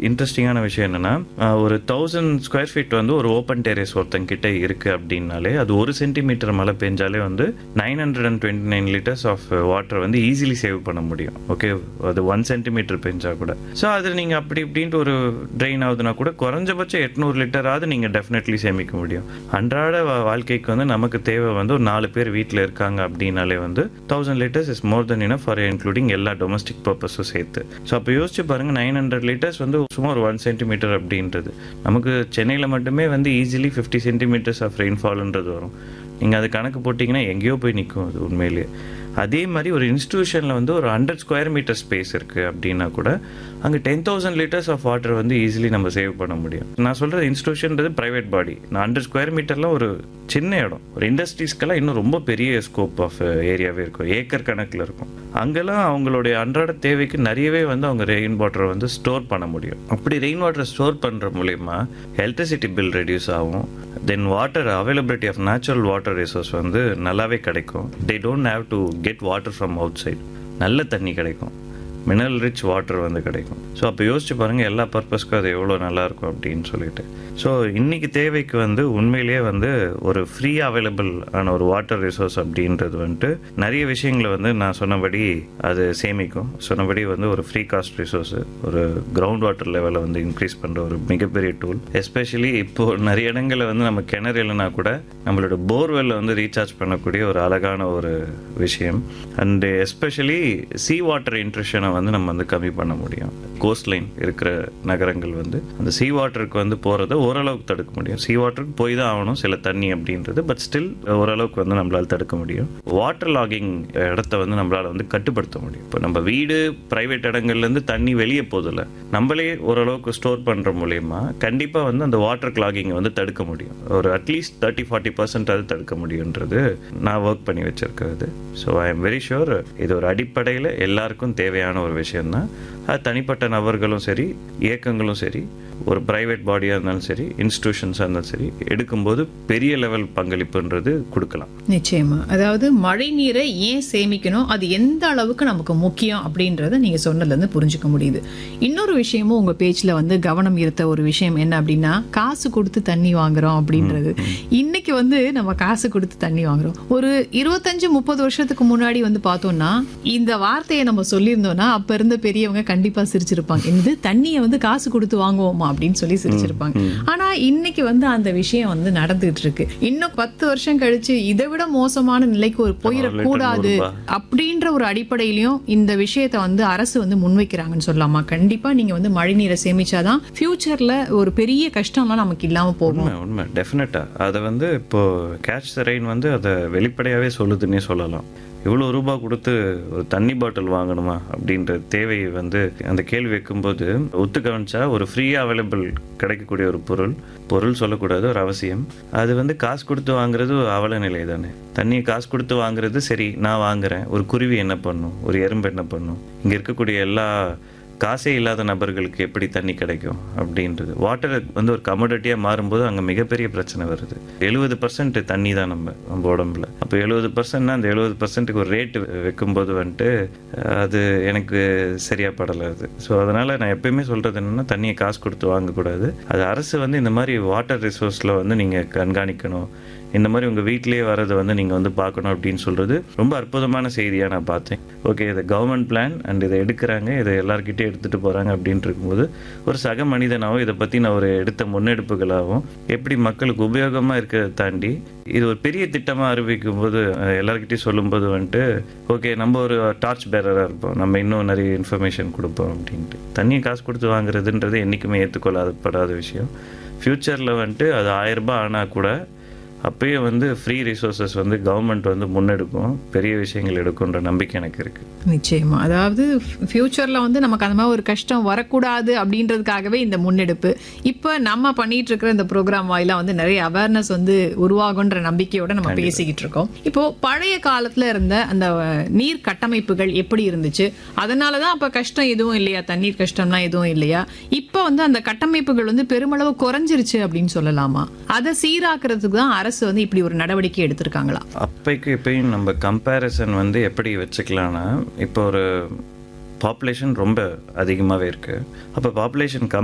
இன்ட்ரெஸ்டிங்கான விஷயம் என்னன்னா ஆஹ், ஒரு தௌசண்ட் ஸ்கொயர் ஃபீட் வந்து ஒரு ஓப்பன் டெரேஸ் ஒருத்தங்க கிட்ட இருக்கு அப்படின்னாலே அது ஒரு சென்டிமீட்டர் மழை பெஞ்சாலே வந்து nine hundred and twenty nine litres of water வந்து ஈஸிலி சேவ் பண்ண முடியும் ஓகே அது ஒன் சென்டிமீட்டர் பெஞ்சா கூட ஸோ அது நீங்கள் அப்படி இப்படின்ட்டு ஒரு ட்ரெயின் ஆகுதுன்னா கூட குறைஞ்சபட்சம் எட்நூறு லிட்டராவது நீங்கள் டெஃபினெட்லி சேமிக்க முடியும் அன்றாட வா- வாழ்க்கைக்கு வந்து நமக்கு தேவை வந்து ஒரு நாலு பேர் வீட்டில் இருக்காங்க அப்படின்னாலே வந்து thousand litres is more then enough for including எல்லா டொமஸ்டிக் பர்பஸும் சேர்த்து ஸோ அப்போ யோசிச்சு பாருங்க நைன் ஹண்ட்ரட் லிட்டர்ஸ் வந்து சும்மா ஒரு ஒன் சென்டிமீட்டர் அப்படின்றது நமக்கு சென்னையில் மட்டுமே வந்து ஈஸிலி ஃபிஃப்டி சென்டிமீட்டர்ஸ் ஆஃப் ரெயின்ஃபால்ன்றது வரும் நீங்கள் அது கணக்கு போட்டிங்கன்னா எங்கேயோ போய் நிற்கும் அது உண்மையிலேயே அதே மாதிரி ஒரு இன்ஸ்டியூஷனில் வந்து ஒரு ஹண்ட்ரட் ஸ்கொயர் மீட்டர் ஸ்பேஸ் இருக்குது அப்படின்னா கூட அங்கே ten thousand litres of water வந்து ஈஸிலி நம்ம சேவ் பண்ண முடியும் நான் சொல்கிறது இன்ஸ்டியூஷன்றது ப்ரைவேட் பாடி நான் ஹண்ட்ரட் ஸ்கொயர் மீட்டர்லாம் ஒரு சின்ன இடம் ஒரு இண்டஸ்ட்ரீஸ்க்கெல்லாம் இன்னும் ரொம்ப பெரிய ஸ்கோப் ஆஃப் ஏரியாவே இருக்கும் ஏக்கர் கணக்கில் இருக்கும் அங்கெல்லாம் அவங்களுடைய அன்றாட தேவைக்கு நிறையவே வந்து அவங்க ரெயின் வாட்டரை வந்து ஸ்டோர் பண்ண முடியும் அப்படி ரெயின் வாட்டரை ஸ்டோர் பண்ணுற மூலியமா எலக்ட்ரிசிட்டி பில் ரெடியூஸ் ஆகும் then water availability of natural water resource வந்து நல்லாவே கிடைக்கும் they don't have to get water from outside நல்ல தண்ணி கிடைக்கும் மினரல் ரிச் வாட்டர் வந்து கிடைக்கும் ஸோ அப்போ யோசிச்சு பாருங்கள் எல்லா பர்பஸ்க்கும் அது எவ்வளோ நல்லா இருக்கும் அப்படின்னு சொல்லிட்டு ஸோ இன்னைக்கு தேவைக்கு வந்து உண்மையிலேயே வந்து ஒரு ஃப்ரீ அவைலபிள் ஆன ஒரு வாட்டர் ரிசோர்ஸ் அப்படின்றது வந்துட்டு நிறைய விஷயங்களை வந்து நான் சொன்னபடி அது சேமிக்கும் சொன்னபடி வந்து ஒரு ஃப்ரீ காஸ்ட் ரிசோர்ஸ் ஒரு கிரவுண்ட் வாட்டர் லெவலை வந்து இன்க்ரீஸ் பண்ணுற ஒரு மிகப்பெரிய டூல் எஸ்பெஷலி இப்போ நிறைய இடங்களில் வந்து நம்ம கிணறு இல்லைனா கூட நம்மளோட போர்வெல்ல வந்து ரீசார்ஜ் பண்ணக்கூடிய ஒரு அழகான ஒரு விஷயம் அண்ட் எஸ்பெஷலி சீ வாட்டர் இன்ட்ரெஷனை வந்து நம்ம வந்து கம்மி பண்ண முடியும் கோஸ்ட் லைன் இருக்கிற நகரங்கள் வந்து அந்த சீ வாட்டருக்கு வந்து போகிறத ஓரளவுக்கு தடுக்க முடியும் சீ வாட்டருக்கு போய் தான் ஆகணும் சில தண்ணி அப்படின்றது பட் ஸ்டில் ஓரளவுக்கு வந்து நம்மளால் தடுக்க முடியும் வாட்டர் லாகிங் இடத்த வந்து நம்மளால் வந்து கட்டுப்படுத்த முடியும் இப்போ நம்ம வீடு ப்ரைவேட் இடங்கள்லேருந்து தண்ணி வெளியே போதில்ல நம்மளே ஓரளவுக்கு ஸ்டோர் பண்ணுற மூலயமா கண்டிப்பாக வந்து அந்த வாட்டர் கிளாகிங்கை வந்து தடுக்க முடியும் ஒரு அட்லீஸ்ட் தேர்ட்டி ஃபார்ட்டி பர்சன்ட் அது தடுக்க முடியுன்றது நான் ஒர்க் பண்ணி வச்சிருக்கிறது so I am very sure இது ஒரு அடிப்படையில் எல்லாருக்கும் தேவையான ஒரு விஷயம்தான் அது தனிப்பட்ட நபர்களும் சரி இயக்கங்களும் சரி ஒரு பிரைவேட் பாடியாக இருந்தாலும் சரி இன்ஸ்டிடியூஷன்ஸாக இருந்தாலும் சரி எடுக்கும்போது பெரிய லெவல் பங்களிப்புன்றது கொடுக்கலாம் நிச்சயமா அதாவது மழை நீரை ஏன் சேமிக்கணும் அது எந்த அளவுக்கு நமக்கு முக்கியம் அப்படின்றத நீங்க சொன்னதுல இருந்து புரிஞ்சுக்க முடியுது இன்னொரு விஷயமும் உங்க பேஜ்ல வந்து கவனம் ஈர்த்த ஒரு விஷயம் என்ன அப்படின்னா காசு கொடுத்து தண்ணி வாங்குறோம் அப்படின்றது இன்னைக்கு வந்து நம்ம காசு கொடுத்து தண்ணி வாங்குறோம் ஒரு இருபத்தஞ்சு முப்பது வருஷத்துக்கு முன்னாடி வந்து பார்த்தோம்னா இந்த வார்த்தையை நம்ம சொல்லியிருந்தோம்னா அப்ப இருந்த பெரியவங்க கண்டிப்பா சிரிச்சிருப்பாங்க என்னது தண்ணியை வந்து காசு கொடுத்து வாங்குவோமா அப்படின்னு சொல்லி சிரிச்சிருப்பாங்க ஆனா இன்னைக்கு வந்து அந்த விஷயம் வந்து நடந்துட்டு இருக்கு இன்னும் பத்து வருஷம் கழிச்சு இதை விட மோசமான நிலைக்கு ஒரு போயிடக்கூடாது நூறு அப்படின்ற ஒரு அடிப்படையிலயும் இந்த விஷயத்தை வந்து அரசு வந்து முன்வைக்கிறாங்கன்னு சொல்லலாமா கண்டிப்பா நீங்க வந்து மழைநீரை சேமிச்சாதான் ஃபியூச்சர்ல ஒரு பெரிய கஷ்டம்லாம் நமக்கு இல்லாம போகும் உண்மை உண்மை டெஃபினட்டாக அதை வந்து இப்போ கேட்ச் த ரெயின் வந்து அதை வெளிப்படையாகவே சொல்லுதுன்னே சொல்லலாம் இவ்வளோ ரூபாய் கொடுத்து ஒரு தண்ணி பாட்டில் வாங்கணுமா அப்படின்ற தேவை வந்து அந்த கேள்வி வைக்கும்போது ஒத்து கவனிச்சா ஒரு ஃப்ரீயாக அவைலபிள் கிடைக்கக்கூடிய ஒரு பொருள் பொருள் சொல்லக்கூடாது ஒரு அவசியம் அது வந்து காசு கொடுத்து வாங்குறது ஒரு அவல நிலை தானே தண்ணியை காசு கொடுத்து வாங்குறது சரி நான் வாங்குறேன் ஒரு குருவி என்ன பண்ணும் ஒரு எறும்பு என்ன பண்ணும் இங்கே இருக்கக்கூடிய எல்லா காசே இல்லாத நபர்களுக்கு எப்படி தண்ணி கிடைக்கும் அப்படின்றது வாட்டர் வந்து ஒரு கமோடிட்டியாக மாறும்போது அங்கே மிகப்பெரிய பிரச்சனை வருது எழுபது பர்சன்ட் தண்ணி தான் நம்ம நம்ம உடம்புல அப்போ எழுபது பர்சன்ட்னா அந்த எழுபது பர்சன்ட்டுக்கு ஒரு ரேட்டு வைக்கும்போது வந்துட்டு அஹ், அது எனக்கு சரியா படலை அது ஸோ அதனால் நான் எப்பயுமே சொல்கிறது என்னென்னா தண்ணியை காசு கொடுத்து வாங்கக்கூடாது அது அரசு வந்து இந்த மாதிரி வாட்டர் ரிசோர்ஸில் வந்து நீங்கள் கண்காணிக்கணும் இந்த மாதிரி உங்கள் வீட்டிலேயே வரதை வந்து நீங்கள் வந்து பார்க்கணும் அப்படின்னு சொல்கிறது ரொம்ப அற்புதமான செய்தியாக நான் பார்த்தேன் ஓகே இது கவர்மெண்ட் பிளான் அண்ட் இதை எடுக்கிறாங்க இதை எல்லார்கிட்டயும் எடுத்துகிட்டு போகிறாங்க அப்படின்ட்டு இருக்கும்போது ஒரு சக மனிதனாகவும் இதை பற்றி நான் ஒரு எடுத்த முன்னெடுப்புகளாகவும் எப்படி மக்களுக்கு உபயோகமாக இருக்கிறத தாண்டி இது ஒரு பெரிய திட்டமாக அறிவிக்கும் போது அஹ், எல்லார்கிட்டயும் சொல்லும்போது வந்துட்டு ஓகே நம்ம ஒரு டார்ச் பேரராக இருப்போம் நம்ம இன்னும் நிறைய இன்ஃபர்மேஷன் கொடுப்போம் அப்படின்ட்டு தண்ணியை காசு கொடுத்து வாங்குறதுன்றது என்றைக்குமே ஏற்றுக்கொள்ளாதப்படாத விஷயம் ஃப்யூச்சரில் வந்துட்டு அது ஆயிரம் ரூபாய் ஆனால் கூட அப்பயே வந்து ஃப்ரீ ரிசோர்சஸ் வந்து கவர்மெண்ட் வந்து முன்னெடுக்கும் பெரிய விஷயங்கள் எடுக்கும்ன்ற நம்பிக்கை எனக்கு இருக்குது நிச்சயமா அதாவது ஃபியூச்சர்ல வந்து நமக்கு அந்த மாதிரி ஒரு கஷ்டம் வரக்கூடாது அப்படின்றதுக்காகவே இந்த முன்னெடுப்பு இப்போ நம்ம பண்ணிட்டு இருக்கிற இந்த ப்ரோக்ராம் வாயிலா வந்து நிறைய அவேர்னஸ் வந்து உருவாகுன்ற நம்பிக்கையோட நம்ம பேசிக்கிட்டு இருக்கோம் இப்போ பழைய காலத்துல இருந்த அந்த அஹ், நீர் கட்டமைப்புகள் எப்படி இருந்துச்சு அதனாலதான் அப்ப கஷ்டம் எதுவும் இல்லையா தண்ணீர் கஷ்டம்லாம் எதுவும் இல்லையா இப்போ வந்து அந்த கட்டமைப்புகள் வந்து பெருமளவு குறைஞ்சிருச்சு அப்படின்னு சொல்லலாமா அதை சீராக்குறதுக்கு தான் அரசு வந்து இப்படி ஒரு நடவடிக்கை எடுத்திருக்காங்களா அப்பைக்கு இப்பயும் நம்ம கம்பேரிசன் வந்து எப்படி வச்சுக்கலாம்னா இப்போ ஒரு பாப்புலேஷன் ரொம்ப அதிகமாகவே இருக்குது அப்போ பாப்புலேஷன்